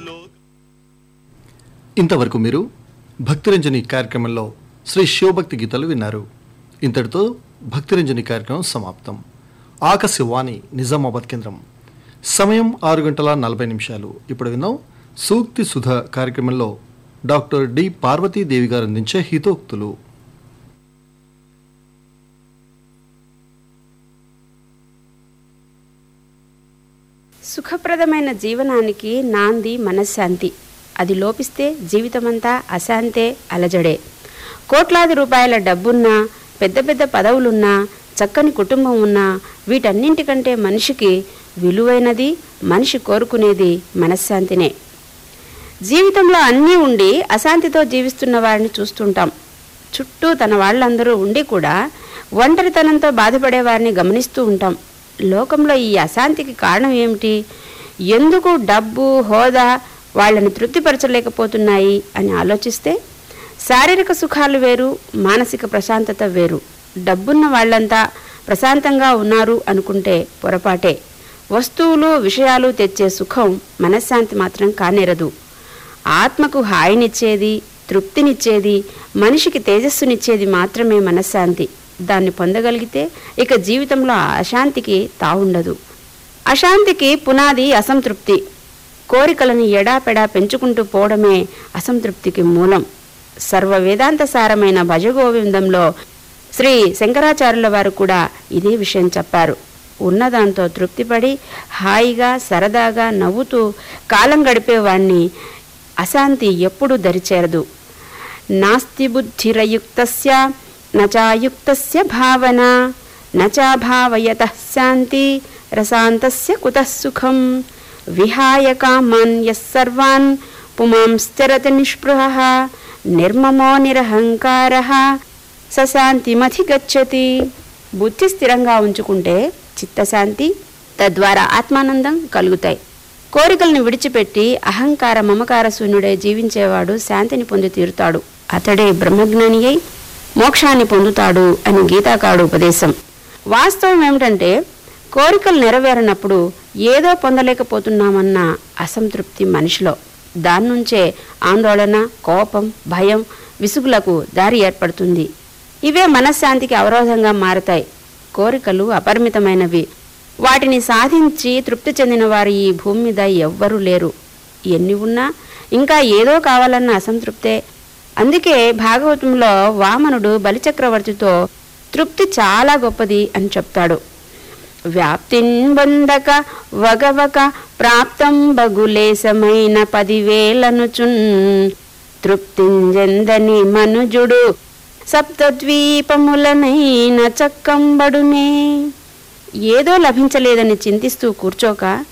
ఇంతవరకు మీరు భక్తిరంజని కార్యక్రమంలో శ్రీ శివభక్తి గీతలు విన్నారు ఇంతటితో భక్తిరంజని కార్యక్రమం సమాప్తం ఆకాశవాణి నిజామాబాద్ కేంద్రం సమయం ఆరు గంటల నలభై నిమిషాలు ఇప్పుడు విన్నాం సూక్తి సుధ కార్యక్రమంలో డాక్టర్ డి పార్వతీదేవి గారు అందించే హితోక్తులు సుఖప్రదమైన జీవనానికి నాంది మనశ్శాంతి అది లోపిస్తే జీవితమంతా అశాంతే అలజడే కోట్లాది రూపాయల డబ్బున్నా పెద్ద పెద్ద పదవులున్నా చక్కని కుటుంబం ఉన్నా వీటన్నింటికంటే మనిషికి విలువైనది మనిషి కోరుకునేది మనశ్శాంతినే జీవితంలో అన్నీ ఉండి అశాంతితో జీవిస్తున్న వారిని చూస్తుంటాం చుట్టూ తన వాళ్ళందరూ ఉండి కూడా ఒంటరితనంతో బాధపడే వారిని గమనిస్తూ ఉంటాం లోకంలో ఈ అశాంతికి కారణం ఏమిటి ఎందుకు డబ్బు హోదా వాళ్ళని తృప్తిపరచలేకపోతున్నాయి అని ఆలోచిస్తే శారీరక సుఖాలు వేరు మానసిక ప్రశాంతత వేరు డబ్బున్న వాళ్ళంతా ప్రశాంతంగా ఉన్నారు అనుకుంటే పొరపాటే వస్తువులు విషయాలు తెచ్చే సుఖం మనశ్శాంతి మాత్రం కానేరదు ఆత్మకు హాయినిచ్చేది తృప్తినిచ్చేది మనిషికి తేజస్సునిచ్చేది మాత్రమే మనశ్శాంతి దాన్ని పొందగలిగితే ఇక జీవితంలో అశాంతికి తావుండదు అశాంతికి పునాది అసంతృప్తి కోరికలను ఎడాపెడా పెంచుకుంటూ పోవడమే అసంతృప్తికి మూలం సర్వ వేదాంత సారమైన భజగోవిందంలో శ్రీ శంకరాచార్యుల వారు కూడా ఇదే విషయం చెప్పారు ఉన్నదాంతో తృప్తిపడి హాయిగా సరదాగా నవ్వుతూ కాలం గడిపేవాణ్ణి అశాంతి ఎప్పుడూ దరిచేరదు నాస్తి బుద్ధిరయుక్తస్య నచాయుక్తస్య భావన నచాభావయత శాంతి రసాంతస్య కుతః సుఖం విహాయ కామాన్ యస్సర్వాన్ పుమాంశ్చరతి నిస్పృహ నిర్మమో నిరహంకార సశాంతిమధిగచ్చతి బుద్ధి స్థిరంగా ఉంచుకుంటే చిత్తశాంతి తద్వారా ఆత్మానందం కలుగుతాయి కోరికలను విడిచిపెట్టి అహంకార మమకార శూన్యుడై జీవించేవాడు శాంతిని పొంది తీరుతాడు అతడే బ్రహ్మజ్ఞాని అయి మోక్షాన్ని పొందుతాడు అని గీతాకాడు ఉపదేశం వాస్తవం ఏమిటంటే కోరికలు నెరవేరనప్పుడు ఏదో పొందలేకపోతున్నామన్న అసంతృప్తి మనిషిలో దాని నుంచే ఆందోళన కోపం భయం విసుగులకు దారి ఏర్పడుతుంది ఇవే మనశ్శాంతికి అవరోధంగా మారతాయి కోరికలు అపరిమితమైనవి వాటిని సాధించి తృప్తి చెందిన వారు ఈ భూమి మీద ఎవ్వరూ లేరు ఎన్ని ఉన్నా ఇంకా ఏదో కావాలన్న అసంతృప్తే అందుకే భాగవతంలో వామనుడు బలిచక్రవర్తితో తృప్తి చాలా గొప్పది అని చెప్తాడు వ్యాప్తిన్ బంధక వగవక ప్రాప్తం బగులేశమైన పదివేలనుచున్ తృప్తింజందని మనుజుడు సప్తద్వీపములనైన చక్కంబడునే ఏదో లభించలేదని చింతిస్తూ కూర్చోక